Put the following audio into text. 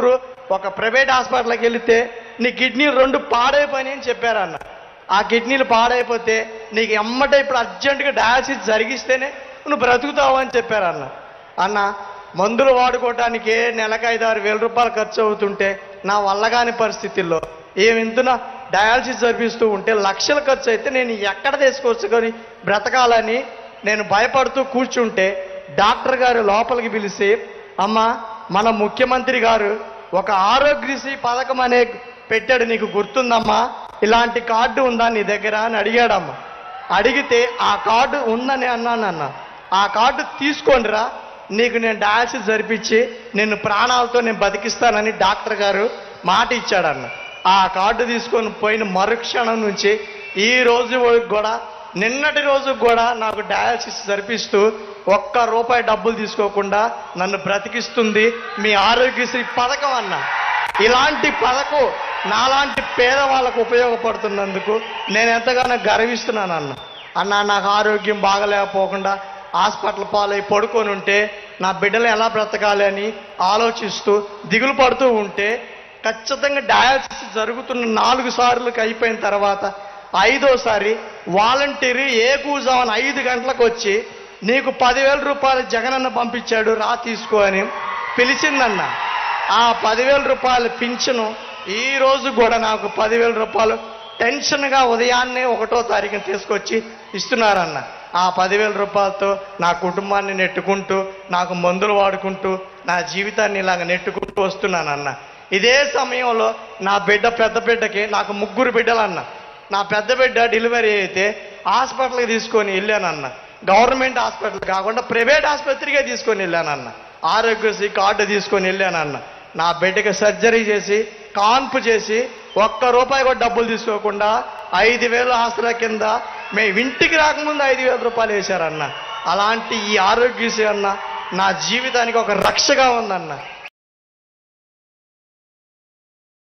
గుంటూరు ఒక ప్రైవేట్ హాస్పిటల్కి వెళితే నీ కిడ్నీలు రెండు పాడైపోయినాయి అని చెప్పారన్న ఆ కిడ్నీలు పాడైపోతే నీకు ఎమ్మటే ఇప్పుడు అర్జెంటుగా డయాలసిస్ జరిగిస్తేనే నువ్వు బ్రతుకుతావు అని చెప్పారన్న అన్న మందులు వాడుకోవటానికే నెలకు ఐదు ఆరు వేల రూపాయలు ఖర్చు అవుతుంటే నా వల్ల కాని పరిస్థితుల్లో ఏమింతున డయాలసిస్ జరిపిస్తూ ఉంటే లక్షల ఖర్చు అయితే నేను ఎక్కడ తీసుకొచ్చుకొని బ్రతకాలని నేను భయపడుతూ కూర్చుంటే డాక్టర్ గారు లోపలికి పిలిచి అమ్మ మన ముఖ్యమంత్రి గారు ఒక ఆరోగ్యశ్రీ పథకం అనే పెట్టాడు నీకు గుర్తుందమ్మా ఇలాంటి కార్డు ఉందా నీ దగ్గర అని అడిగాడమ్మా అడిగితే ఆ కార్డు ఉందని అన్నానన్న ఆ కార్డు తీసుకోండిరా నీకు నేను డయాలసిస్ జరిపించి నిన్ను ప్రాణాలతో నేను బతికిస్తానని డాక్టర్ గారు మాట ఇచ్చాడన్న ఆ కార్డు తీసుకొని పోయిన మరుక్షణం నుంచి ఈ రోజు వరకు కూడా నిన్నటి రోజు కూడా నాకు డయాలసిస్ జరిపిస్తూ ఒక్క రూపాయి డబ్బులు తీసుకోకుండా నన్ను బ్రతికిస్తుంది మీ ఆరోగ్యశ్రీ పథకం అన్న ఇలాంటి పథకం నాలాంటి పేదవాళ్ళకు ఉపయోగపడుతున్నందుకు నేను ఎంతగానో గర్విస్తున్నాను అన్న అన్న నాకు ఆరోగ్యం బాగలేకపోకుండా హాస్పిటల్ పాలై పడుకొని ఉంటే నా బిడ్డలు ఎలా బ్రతకాలి అని ఆలోచిస్తూ దిగులు పడుతూ ఉంటే ఖచ్చితంగా డయాలసిస్ జరుగుతున్న నాలుగు సార్లకు అయిపోయిన తర్వాత ఐదోసారి వాలంటీర్ ఏ కూజామని ఐదు గంటలకు వచ్చి నీకు పదివేల రూపాయలు జగనన్న పంపించాడు రా తీసుకో అని పిలిచిందన్న ఆ పదివేల రూపాయల పింఛను ఈ రోజు కూడా నాకు పదివేల రూపాయలు టెన్షన్గా ఉదయాన్నే ఒకటో తారీఖున తీసుకొచ్చి ఇస్తున్నారన్న ఆ పదివేల రూపాయలతో నా కుటుంబాన్ని నెట్టుకుంటూ నాకు మందులు వాడుకుంటూ నా జీవితాన్ని ఇలాగ నెట్టుకుంటూ వస్తున్నానన్న ఇదే సమయంలో నా బిడ్డ పెద్ద బిడ్డకి నాకు ముగ్గురు బిడ్డలన్న నా పెద్ద బిడ్డ డెలివరీ అయితే హాస్పిటల్కి తీసుకొని వెళ్ళానన్న గవర్నమెంట్ హాస్పిటల్ కాకుండా ప్రైవేట్ ఆసుపత్రికే తీసుకొని వెళ్ళానన్న ఆరోగ్యశ్రీ కార్డు తీసుకొని వెళ్ళానన్న నా బిడ్డకి సర్జరీ చేసి కాన్పు చేసి ఒక్క రూపాయి కూడా డబ్బులు తీసుకోకుండా ఐదు వేల ఆస్తుల కింద మేము ఇంటికి రాకముందు ఐదు వేల రూపాయలు వేశారన్న అలాంటి ఈ ఆరోగ్యశ్రీ అన్న నా జీవితానికి ఒక రక్షగా ఉందన్న